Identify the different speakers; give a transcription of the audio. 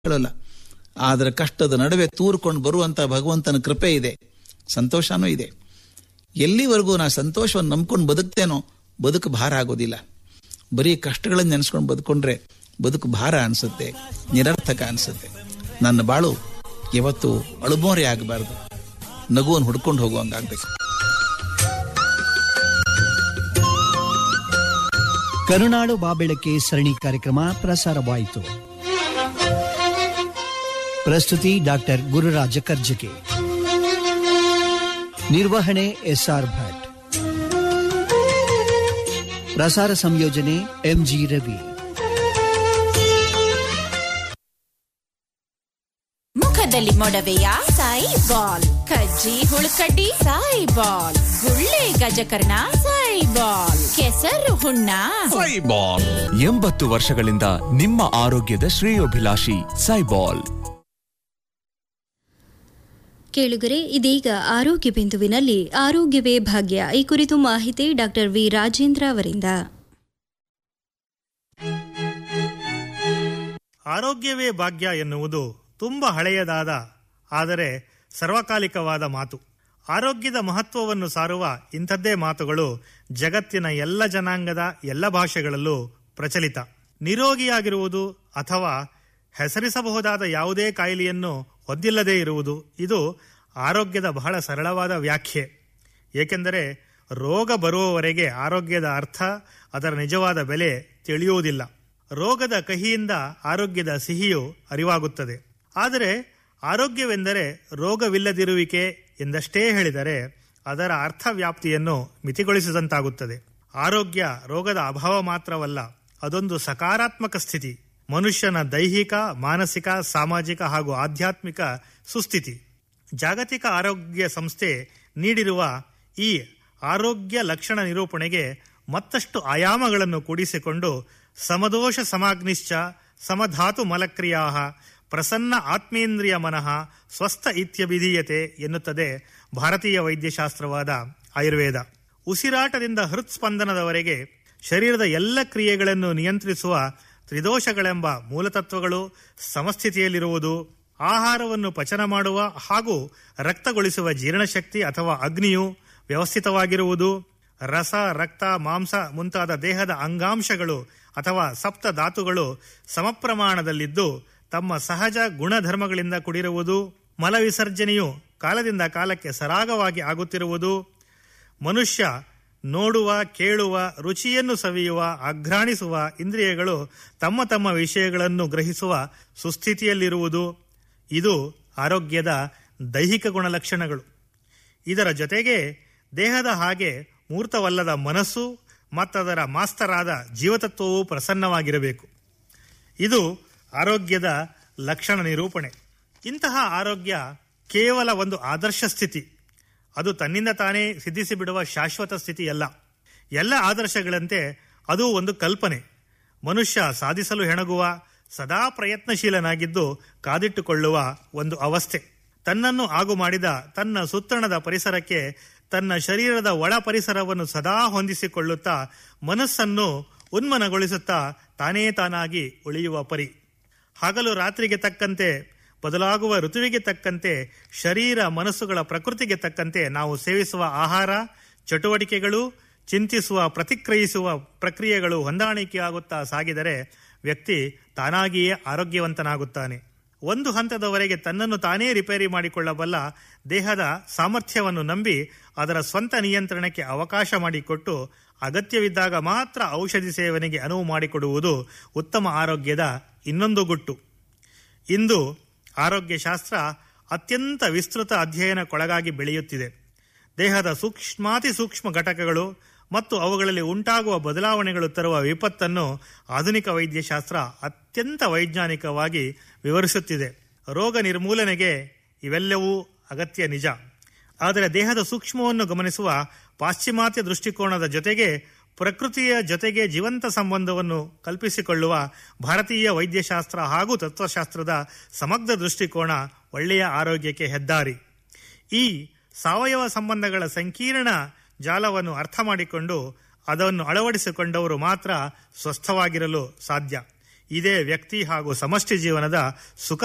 Speaker 1: ಹೇಳಲ್ಲ ಆದರೆ ಕಷ್ಟದ ನಡುವೆ ತೂರ್ಕೊಂಡು ಬರುವಂತ ಭಗವಂತನ ಕೃಪೆ ಇದೆ ಸಂತೋಷನೂ ಇದೆ ಎಲ್ಲಿವರೆಗೂ ನಾ ಸಂತೋಷವನ್ನು ನಂಬ್ಕೊಂಡು ಬದುಕ್ತೇನೋ ಬದುಕು ಭಾರ ಆಗೋದಿಲ್ಲ ಬರೀ ಕಷ್ಟಗಳನ್ನು ನೆನೆಸ್ಕೊಂಡು ಬದುಕೊಂಡ್ರೆ ಬದುಕು ಭಾರ ಅನಿಸುತ್ತೆ ನಿರರ್ಥಕ ಅನಿಸುತ್ತೆ ನನ್ನ ಬಾಳು ಯಾವತ್ತು ಅಳುಮೋರೆ ಆಗಬಾರ್ದು ನಗುವನ್ನು ಹುಡ್ಕೊಂಡು ಹೋಗುವಂಗಾಗ್ಬೇಕು
Speaker 2: ಕರುನಾಡು ಬಾಬೆಳಕೆ ಸರಣಿ ಕಾರ್ಯಕ್ರಮ ಪ್ರಸಾರವಾಯಿತು ಪ್ರಸ್ತುತಿ ಡಾಕ್ಟರ್ ಗುರುರಾಜ ಕರ್ಜಕೆ ನಿರ್ವಹಣೆ ಎಸ್ಆರ್ ಭಟ್ ಪ್ರಸಾರ ಸಂಯೋಜನೆ ಎಂಜಿ ರವಿ
Speaker 3: ಮುಖದಲ್ಲಿ ಮೊಡವೆಯ ಸಾಯಿ ಬಾಲ್ ಕಜ್ಜಿ ಹುಳುಕಡ್ಡಿ ಸಾಯಿ ಬಾಲ್ ಗುಳ್ಳೆ ಗಜಕರ್ಣ ಸಾಯಿ ಬಾಲ್ ಕೆಸರು ಹುಣ್ಣ
Speaker 4: ಸೈಬಾಲ್ ಎಂಬತ್ತು ವರ್ಷಗಳಿಂದ ನಿಮ್ಮ ಆರೋಗ್ಯದ ಶ್ರೇಯೋಭಿಲಾಷಿ ಸೈಬಾಲ್
Speaker 5: ಕೇಳುಗರೆ ಇದೀಗ ಆರೋಗ್ಯ ಬಿಂದುವಿನಲ್ಲಿ ಆರೋಗ್ಯವೇ ಭಾಗ್ಯ ಈ ಕುರಿತು ಮಾಹಿತಿ ಡಾಕ್ಟರ್ ವಿ ರಾಜೇಂದ್ರ ಅವರಿಂದ
Speaker 6: ಆರೋಗ್ಯವೇ ಭಾಗ್ಯ ಎನ್ನುವುದು ತುಂಬ ಹಳೆಯದಾದ ಆದರೆ ಸರ್ವಕಾಲಿಕವಾದ ಮಾತು ಆರೋಗ್ಯದ ಮಹತ್ವವನ್ನು ಸಾರುವ ಇಂಥದ್ದೇ ಮಾತುಗಳು ಜಗತ್ತಿನ ಎಲ್ಲ ಜನಾಂಗದ ಎಲ್ಲ ಭಾಷೆಗಳಲ್ಲೂ ಪ್ರಚಲಿತ ನಿರೋಗಿಯಾಗಿರುವುದು ಅಥವಾ ಹೆಸರಿಸಬಹುದಾದ ಯಾವುದೇ ಕಾಯಿಲೆಯನ್ನು ಹೊಂದಿಲ್ಲದೇ ಇರುವುದು ಇದು ಆರೋಗ್ಯದ ಬಹಳ ಸರಳವಾದ ವ್ಯಾಖ್ಯೆ ಏಕೆಂದರೆ ರೋಗ ಬರುವವರೆಗೆ ಆರೋಗ್ಯದ ಅರ್ಥ ಅದರ ನಿಜವಾದ ಬೆಲೆ ತಿಳಿಯುವುದಿಲ್ಲ ರೋಗದ ಕಹಿಯಿಂದ ಆರೋಗ್ಯದ ಸಿಹಿಯು ಅರಿವಾಗುತ್ತದೆ ಆದರೆ ಆರೋಗ್ಯವೆಂದರೆ ರೋಗವಿಲ್ಲದಿರುವಿಕೆ ಎಂದಷ್ಟೇ ಹೇಳಿದರೆ ಅದರ ಅರ್ಥ ವ್ಯಾಪ್ತಿಯನ್ನು ಮಿತಿಗೊಳಿಸಿದಂತಾಗುತ್ತದೆ ಆರೋಗ್ಯ ರೋಗದ ಅಭಾವ ಮಾತ್ರವಲ್ಲ ಅದೊಂದು ಸಕಾರಾತ್ಮಕ ಸ್ಥಿತಿ ಮನುಷ್ಯನ ದೈಹಿಕ ಮಾನಸಿಕ ಸಾಮಾಜಿಕ ಹಾಗೂ ಆಧ್ಯಾತ್ಮಿಕ ಸುಸ್ಥಿತಿ ಜಾಗತಿಕ ಆರೋಗ್ಯ ಸಂಸ್ಥೆ ನೀಡಿರುವ ಈ ಆರೋಗ್ಯ ಲಕ್ಷಣ ನಿರೂಪಣೆಗೆ ಮತ್ತಷ್ಟು ಆಯಾಮಗಳನ್ನು ಕೂಡಿಸಿಕೊಂಡು ಸಮದೋಷ ಸಮಾಗ್ನಿಶ್ಚ ಸಮಧಾತು ಮಲಕ್ರಿಯಾ ಪ್ರಸನ್ನ ಆತ್ಮೇಂದ್ರಿಯ ಮನಃ ಸ್ವಸ್ಥ ಇತ್ಯಭಿಧೀಯತೆ ಎನ್ನುತ್ತದೆ ಭಾರತೀಯ ವೈದ್ಯಶಾಸ್ತ್ರವಾದ ಆಯುರ್ವೇದ ಉಸಿರಾಟದಿಂದ ಹೃತ್ಸ್ಪಂದನದವರೆಗೆ ಶರೀರದ ಎಲ್ಲ ಕ್ರಿಯೆಗಳನ್ನು ನಿಯಂತ್ರಿಸುವ ತ್ರಿದೋಷಗಳೆಂಬ ಮೂಲತತ್ವಗಳು ಸಮಸ್ಥಿತಿಯಲ್ಲಿರುವುದು ಆಹಾರವನ್ನು ಪಚನ ಮಾಡುವ ಹಾಗೂ ರಕ್ತಗೊಳಿಸುವ ಜೀರ್ಣಶಕ್ತಿ ಅಥವಾ ಅಗ್ನಿಯು ವ್ಯವಸ್ಥಿತವಾಗಿರುವುದು ರಸ ರಕ್ತ ಮಾಂಸ ಮುಂತಾದ ದೇಹದ ಅಂಗಾಂಶಗಳು ಅಥವಾ ಸಪ್ತ ಧಾತುಗಳು ಸಮಪ್ರಮಾಣದಲ್ಲಿದ್ದು ತಮ್ಮ ಸಹಜ ಗುಣಧರ್ಮಗಳಿಂದ ಕೂಡಿರುವುದು ಮಲವಿಸರ್ಜನೆಯು ಕಾಲದಿಂದ ಕಾಲಕ್ಕೆ ಸರಾಗವಾಗಿ ಆಗುತ್ತಿರುವುದು ಮನುಷ್ಯ ನೋಡುವ ಕೇಳುವ ರುಚಿಯನ್ನು ಸವಿಯುವ ಅಘ್ರಾಣಿಸುವ ಇಂದ್ರಿಯಗಳು ತಮ್ಮ ತಮ್ಮ ವಿಷಯಗಳನ್ನು ಗ್ರಹಿಸುವ ಸುಸ್ಥಿತಿಯಲ್ಲಿರುವುದು ಇದು ಆರೋಗ್ಯದ ದೈಹಿಕ ಗುಣಲಕ್ಷಣಗಳು ಇದರ ಜೊತೆಗೆ ದೇಹದ ಹಾಗೆ ಮೂರ್ತವಲ್ಲದ ಮನಸ್ಸು ಮತ್ತದರ ಮಾಸ್ತರಾದ ಜೀವತತ್ವವು ಪ್ರಸನ್ನವಾಗಿರಬೇಕು ಇದು ಆರೋಗ್ಯದ ಲಕ್ಷಣ ನಿರೂಪಣೆ ಇಂತಹ ಆರೋಗ್ಯ ಕೇವಲ ಒಂದು ಆದರ್ಶ ಸ್ಥಿತಿ ಅದು ತನ್ನಿಂದ ತಾನೇ ಸಿದ್ಧಿಸಿ ಬಿಡುವ ಶಾಶ್ವತ ಸ್ಥಿತಿಯಲ್ಲ ಎಲ್ಲ ಆದರ್ಶಗಳಂತೆ ಅದು ಒಂದು ಕಲ್ಪನೆ ಮನುಷ್ಯ ಸಾಧಿಸಲು ಹೆಣಗುವ ಸದಾ ಪ್ರಯತ್ನಶೀಲನಾಗಿದ್ದು ಕಾದಿಟ್ಟುಕೊಳ್ಳುವ ಒಂದು ಅವಸ್ಥೆ ತನ್ನನ್ನು ಆಗು ಮಾಡಿದ ತನ್ನ ಸುತ್ತಣದ ಪರಿಸರಕ್ಕೆ ತನ್ನ ಶರೀರದ ಒಳ ಪರಿಸರವನ್ನು ಸದಾ ಹೊಂದಿಸಿಕೊಳ್ಳುತ್ತಾ ಮನಸ್ಸನ್ನು ಉನ್ಮನಗೊಳಿಸುತ್ತಾ ತಾನೇ ತಾನಾಗಿ ಉಳಿಯುವ ಪರಿ ಹಗಲು ರಾತ್ರಿಗೆ ತಕ್ಕಂತೆ ಬದಲಾಗುವ ಋತುವಿಗೆ ತಕ್ಕಂತೆ ಶರೀರ ಮನಸ್ಸುಗಳ ಪ್ರಕೃತಿಗೆ ತಕ್ಕಂತೆ ನಾವು ಸೇವಿಸುವ ಆಹಾರ ಚಟುವಟಿಕೆಗಳು ಚಿಂತಿಸುವ ಪ್ರತಿಕ್ರಿಯಿಸುವ ಪ್ರಕ್ರಿಯೆಗಳು ಹೊಂದಾಣಿಕೆಯಾಗುತ್ತಾ ಸಾಗಿದರೆ ವ್ಯಕ್ತಿ ತಾನಾಗಿಯೇ ಆರೋಗ್ಯವಂತನಾಗುತ್ತಾನೆ ಒಂದು ಹಂತದವರೆಗೆ ತನ್ನನ್ನು ತಾನೇ ರಿಪೇರಿ ಮಾಡಿಕೊಳ್ಳಬಲ್ಲ ದೇಹದ ಸಾಮರ್ಥ್ಯವನ್ನು ನಂಬಿ ಅದರ ಸ್ವಂತ ನಿಯಂತ್ರಣಕ್ಕೆ ಅವಕಾಶ ಮಾಡಿಕೊಟ್ಟು ಅಗತ್ಯವಿದ್ದಾಗ ಮಾತ್ರ ಔಷಧಿ ಸೇವನೆಗೆ ಅನುವು ಮಾಡಿಕೊಡುವುದು ಉತ್ತಮ ಆರೋಗ್ಯದ ಇನ್ನೊಂದು ಗುಟ್ಟು ಇಂದು ಆರೋಗ್ಯಶಾಸ್ತ್ರ ಅತ್ಯಂತ ವಿಸ್ತೃತ ಅಧ್ಯಯನಕ್ಕೊಳಗಾಗಿ ಬೆಳೆಯುತ್ತಿದೆ ದೇಹದ ಸೂಕ್ಷ್ಮಾತಿ ಸೂಕ್ಷ್ಮ ಘಟಕಗಳು ಮತ್ತು ಅವುಗಳಲ್ಲಿ ಉಂಟಾಗುವ ಬದಲಾವಣೆಗಳು ತರುವ ವಿಪತ್ತನ್ನು ಆಧುನಿಕ ವೈದ್ಯಶಾಸ್ತ್ರ ಅತ್ಯಂತ ವೈಜ್ಞಾನಿಕವಾಗಿ ವಿವರಿಸುತ್ತಿದೆ ರೋಗ ನಿರ್ಮೂಲನೆಗೆ ಇವೆಲ್ಲವೂ ಅಗತ್ಯ ನಿಜ ಆದರೆ ದೇಹದ ಸೂಕ್ಷ್ಮವನ್ನು ಗಮನಿಸುವ ಪಾಶ್ಚಿಮಾತ್ಯ ದೃಷ್ಟಿಕೋನದ ಜೊತೆಗೆ ಪ್ರಕೃತಿಯ ಜೊತೆಗೆ ಜೀವಂತ ಸಂಬಂಧವನ್ನು ಕಲ್ಪಿಸಿಕೊಳ್ಳುವ ಭಾರತೀಯ ವೈದ್ಯಶಾಸ್ತ್ರ ಹಾಗೂ ತತ್ವಶಾಸ್ತ್ರದ ಸಮಗ್ರ ದೃಷ್ಟಿಕೋನ ಒಳ್ಳೆಯ ಆರೋಗ್ಯಕ್ಕೆ ಹೆದ್ದಾರಿ ಈ ಸಾವಯವ ಸಂಬಂಧಗಳ ಸಂಕೀರ್ಣ ಜಾಲವನ್ನು ಅರ್ಥ ಮಾಡಿಕೊಂಡು ಅದನ್ನು ಅಳವಡಿಸಿಕೊಂಡವರು ಮಾತ್ರ ಸ್ವಸ್ಥವಾಗಿರಲು ಸಾಧ್ಯ ಇದೇ ವ್ಯಕ್ತಿ ಹಾಗೂ ಸಮಷ್ಟಿ ಜೀವನದ ಸುಖ